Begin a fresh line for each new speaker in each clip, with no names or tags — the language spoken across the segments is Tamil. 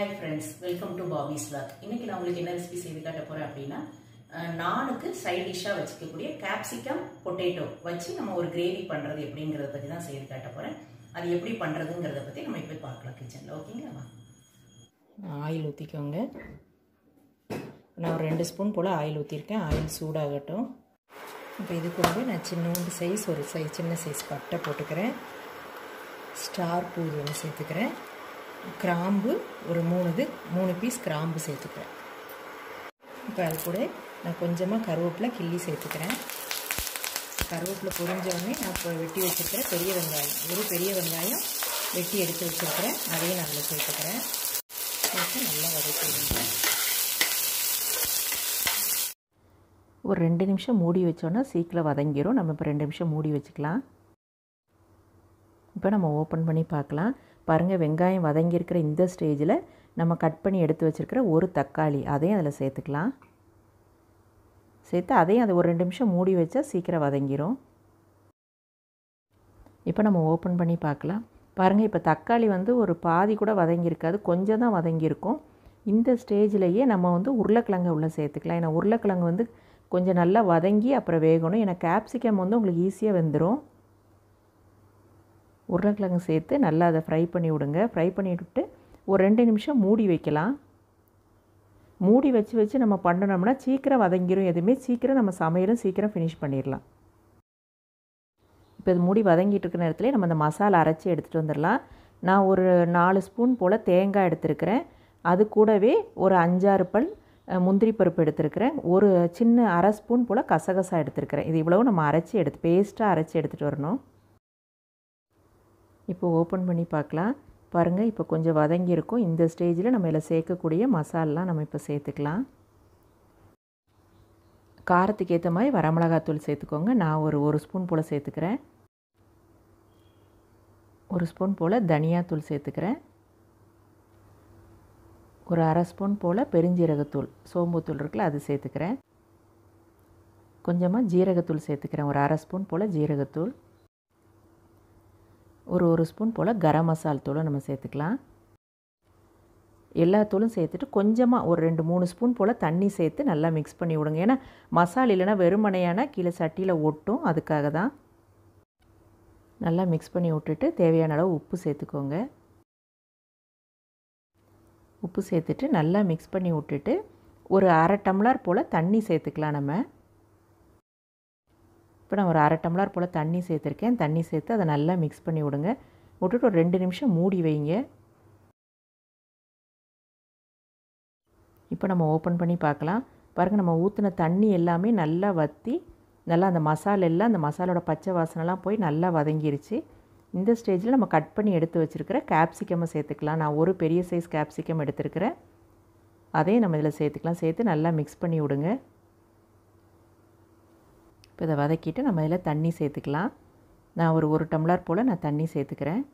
hi friends welcome to Bobby's vlog இன்னைக்கு நான் உங்களுக்கு என்ன ரெசிபி செய்து காட்ட போறேன் அப்படின்னா அஹ், நானுக்கு சைட் டிஷ்ஷாக வச்சுக்கக்கூடிய கேப்சிகம் பொட்டேட்டோ வச்சு நம்ம ஒரு கிரேவி பண்ணுறது எப்படிங்கிறத பற்றி தான் செய்து காட்ட போகிறேன் அது எப்படி பண்ணுறதுங்கிறத பற்றி நம்ம இப்போ பார்க்கலாம் கிச்சனில் ஓகேங்களா ஆயில் ஊற்றிக்கோங்க நான் ஒரு ரெண்டு ஸ்பூன் போல் ஆயில் ஊற்றிருக்கேன் ஆயில் சூடாகட்டும் இப்போ இது கூடவே நான் சின்னோண்டு சைஸ் ஒரு சைஸ் சின்ன சைஸ் பட்டை போட்டுக்கிறேன் ஸ்டார் பூ ஒன்று சேர்த்துக்கிறேன் கிராம்பு ஒரு மூணு இது மூணு பீஸ் கிராம்பு சேர்த்துக்கிறேன் இப்போ அது கூட நான் கொஞ்சமாக கருவேப்பிலை கிள்ளி சேர்த்துக்கிறேன் கருவேப்பிலை பொரிஞ்ச உடனே நான் இப்போ வெட்டி வச்சுருக்கிறேன் பெரிய வெங்காயம் ஒரு பெரிய வெங்காயம் வெட்டி எடுத்து வச்சுருக்கிறேன் அதையும் நான் அதில் சேர்த்துக்கிறேன் சேர்த்து நல்லா வதக்கிடுங்க ஒரு ரெண்டு நிமிஷம் மூடி வச்சோன்னா சீக்கிரம் வதங்கிரும் நம்ம இப்போ ரெண்டு நிமிஷம் மூடி வச்சுக்கலாம் இப்போ நம்ம ஓப்பன் பண்ணி பார்க்கலாம் பாருங்கள் வெங்காயம் வதங்கியிருக்கிற இந்த ஸ்டேஜில் நம்ம கட் பண்ணி எடுத்து வச்சுருக்கிற ஒரு தக்காளி அதையும் அதில் சேர்த்துக்கலாம் சேர்த்து அதையும் அதை ஒரு ரெண்டு நிமிஷம் மூடி வச்சா சீக்கிரம் வதங்கிரும் இப்போ நம்ம ஓப்பன் பண்ணி பார்க்கலாம் பாருங்கள் இப்போ தக்காளி வந்து ஒரு பாதி கூட வதங்கியிருக்காது கொஞ்சம் தான் வதங்கியிருக்கும் இந்த ஸ்டேஜ்லேயே நம்ம வந்து உருளைக்கிழங்கு உள்ளே சேர்த்துக்கலாம் ஏன்னா உருளைக்கிழங்கு வந்து கொஞ்சம் நல்லா வதங்கி அப்புறம் வேகணும் ஏன்னா கேப்சிகம் வந்து உங்களுக்கு ஈஸியாக வெந்துடும் உருளைக்கிழங்கு சேர்த்து நல்லா அதை ஃப்ரை பண்ணி விடுங்க ஃப்ரை பண்ணி விட்டு ஒரு ரெண்டு நிமிஷம் மூடி வைக்கலாம் மூடி வச்சு வச்சு நம்ம பண்ணினோம்னா சீக்கிரம் வதங்கிரும் எதுவுமே சீக்கிரம் நம்ம சமையலும் சீக்கிரம் ஃபினிஷ் பண்ணிடலாம் இப்போ இது மூடி வதங்கிட்டு இருக்கிற நேரத்தில் நம்ம அந்த மசாலா அரைச்சி எடுத்துகிட்டு வந்துடலாம் நான் ஒரு நாலு ஸ்பூன் போல் தேங்காய் எடுத்துருக்கிறேன் அது கூடவே ஒரு அஞ்சாறு பல் முந்திரி பருப்பு எடுத்துருக்கிறேன் ஒரு சின்ன அரை ஸ்பூன் போல் கசகசா எடுத்துருக்கிறேன் இது இவ்வளவு நம்ம அரைச்சி எடுத்து பேஸ்ட்டாக அரைச்சி எடுத்துகிட்டு வரணும் இப்போ ஓப்பன் பண்ணி பார்க்கலாம் பாருங்கள் இப்போ கொஞ்சம் வதங்கியிருக்கும் இந்த ஸ்டேஜில் நம்ம இதில் சேர்க்கக்கூடிய மசாலெலாம் நம்ம இப்போ சேர்த்துக்கலாம் காரத்துக்கு ஏற்ற மாதிரி வரமிளகாத்தூள் சேர்த்துக்கோங்க நான் ஒரு ஒரு ஸ்பூன் போல் சேர்த்துக்கிறேன் ஒரு ஸ்பூன் போல் தனியாத்தூள் சேர்த்துக்கிறேன் ஒரு அரை ஸ்பூன் போல் பெருஞ்சீரகத்தூள் சோம்புத்தூள் இருக்குல்ல அது சேர்த்துக்கிறேன் கொஞ்சமாக ஜீரகத்தூள் சேர்த்துக்கிறேன் ஒரு அரை ஸ்பூன் போல் ஜீரகத்தூள் ஒரு ஒரு ஸ்பூன் போல் கரம் மசால் தூளை நம்ம சேர்த்துக்கலாம் எல்லா தூளும் சேர்த்துட்டு கொஞ்சமாக ஒரு ரெண்டு மூணு ஸ்பூன் போல் தண்ணி சேர்த்து நல்லா மிக்ஸ் பண்ணி விடுங்க ஏன்னா மசால் இல்லைன்னா வெறுமனையான கீழே சட்டியில் ஒட்டும் அதுக்காக தான் நல்லா மிக்ஸ் பண்ணி விட்டுட்டு தேவையான அளவு உப்பு சேர்த்துக்கோங்க உப்பு சேர்த்துட்டு நல்லா மிக்ஸ் பண்ணி விட்டுட்டு ஒரு அரை டம்ளர் போல் தண்ணி சேர்த்துக்கலாம் நம்ம இப்போ நான் ஒரு அரை டம்ளர் போல் தண்ணி சேர்த்துருக்கேன் தண்ணி சேர்த்து அதை நல்லா மிக்ஸ் பண்ணி விடுங்க விட்டுட்டு ஒரு ரெண்டு நிமிஷம் மூடி வைங்க இப்போ நம்ம ஓப்பன் பண்ணி பார்க்கலாம் பாருங்கள் நம்ம ஊற்றின தண்ணி எல்லாமே நல்லா வற்றி நல்லா அந்த மசாலா எல்லாம் அந்த மசாலோட பச்சை வாசனைலாம் போய் நல்லா வதங்கிருச்சு இந்த ஸ்டேஜில் நம்ம கட் பண்ணி எடுத்து வச்சுருக்கிற கேப்சிகமை சேர்த்துக்கலாம் நான் ஒரு பெரிய சைஸ் கேப்சிகம் எடுத்துருக்கிறேன் அதையும் நம்ம இதில் சேர்த்துக்கலாம் சேர்த்து நல்லா மிக்ஸ் பண்ணி விடுங்க இப்போ இதை வதக்கிட்டு நம்ம இதில் தண்ணி சேர்த்துக்கலாம் நான் ஒரு ஒரு டம்ளர் போல் நான் தண்ணி சேர்த்துக்கிறேன்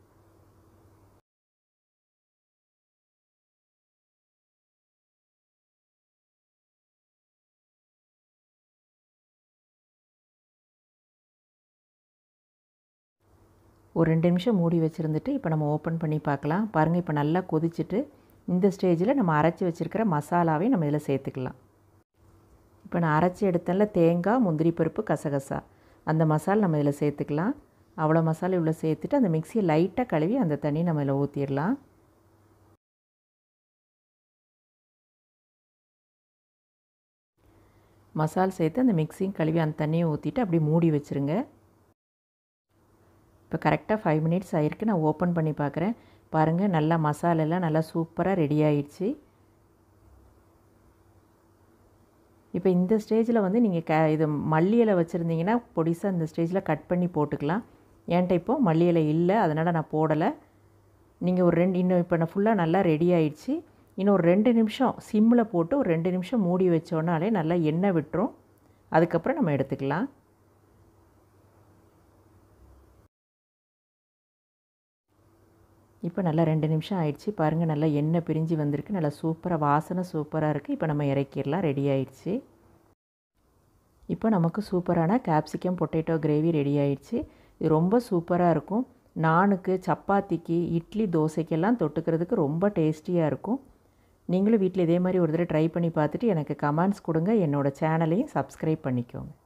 ஒரு ரெண்டு நிமிஷம் மூடி வச்சுருந்துட்டு இப்போ நம்ம ஓப்பன் பண்ணி பார்க்கலாம் பாருங்கள் இப்போ நல்லா கொதிச்சுட்டு இந்த ஸ்டேஜில் நம்ம அரைச்சி வச்சுருக்கிற மசாலாவையும் நம்ம இதில் சேர்த்துக்கலாம் இப்போ நான் அரைச்சி எடுத்தேன்ல தேங்காய் முந்திரி பருப்பு கசகசா அந்த மசாலா நம்ம இதில் சேர்த்துக்கலாம் அவ்வளோ மசாலா இவ்வளோ சேர்த்துட்டு அந்த மிக்சியை லைட்டாக கழுவி அந்த தண்ணி நம்ம இதில் ஊற்றிடலாம் மசால் சேர்த்து அந்த மிக்சியும் கழுவி அந்த தண்ணியை ஊற்றிட்டு அப்படியே மூடி வச்சுருங்க இப்போ கரெக்டாக ஃபைவ் மினிட்ஸ் ஆகிருக்கு நான் ஓப்பன் பண்ணி பார்க்குறேன் பாருங்கள் நல்லா மசாலெல்லாம் நல்லா சூப்பராக ரெடி ஆயிடுச்சு இப்போ இந்த ஸ்டேஜில் வந்து நீங்கள் க இது மல்லி இலை வச்சுருந்தீங்கன்னா பொடிசாக இந்த ஸ்டேஜில் கட் பண்ணி போட்டுக்கலாம் என்கிட்ட இப்போது மல்லி இலை இல்லை அதனால் நான் போடலை நீங்கள் ஒரு ரெண்டு இன்னும் இப்போ நான் ஃபுல்லாக நல்லா ரெடி ஆயிடுச்சு இன்னும் ஒரு ரெண்டு நிமிஷம் சிம்மில் போட்டு ஒரு ரெண்டு நிமிஷம் மூடி வச்சோன்னாலே நல்லா எண்ணெய் விட்டுரும் அதுக்கப்புறம் நம்ம எடுத்துக்கலாம் இப்போ நல்லா ரெண்டு நிமிஷம் ஆயிடுச்சு பாருங்கள் நல்லா எண்ணெய் பிரிஞ்சு வந்திருக்கு நல்லா சூப்பராக வாசனை சூப்பராக இருக்குது இப்போ நம்ம இறக்கிடலாம் ரெடி ஆயிடுச்சு இப்போ நமக்கு சூப்பரான கேப்சிகம் பொட்டேட்டோ கிரேவி ரெடி ஆயிடுச்சு இது ரொம்ப சூப்பராக இருக்கும்
நானுக்கு சப்பாத்திக்கு இட்லி தோசைக்கெல்லாம் தொட்டுக்கிறதுக்கு ரொம்ப டேஸ்டியாக இருக்கும் நீங்களும் வீட்டில் இதே மாதிரி ஒரு தடவை ட்ரை பண்ணி பார்த்துட்டு எனக்கு கமெண்ட்ஸ் கொடுங்க என்னோடய சேனலையும் சப்ஸ்கிரைப் பண்ணிக்கோங்க